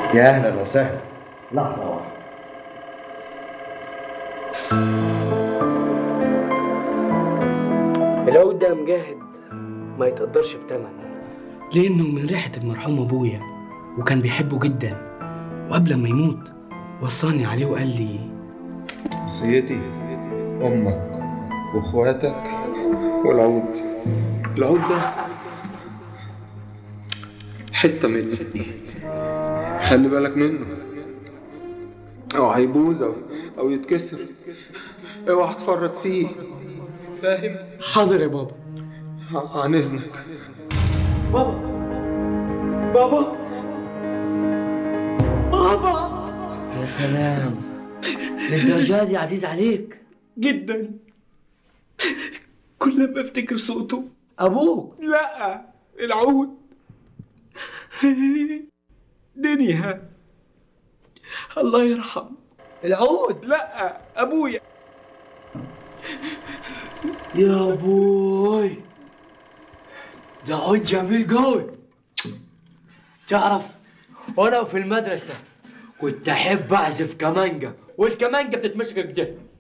يا اهلا وسهلا لحظه واحده العود ده يا مجاهد ما يتقدرش بتمن لأنه من ريحة المرحوم أبويا وكان بيحبه جدا وقبل ما يموت وصاني عليه وقال لي وصيتي أمك وإخواتك والعود العود ده حتة مني خلي بالك منه أو هيبوظ أو أو يتكسر اوعى تفرط فيه فاهم؟ حاضر يا بابا ع- عن إذنك بابا بابا بابا يا سلام للدرجة دي عزيز عليك جدا كل ما افتكر صوته أبوك لا العود دنيا الله يرحم العود لا ابويا يا بوي ده عود جميل قوي تعرف وانا في المدرسة كنت احب اعزف كمانجا والكمانجا بتتمسك كده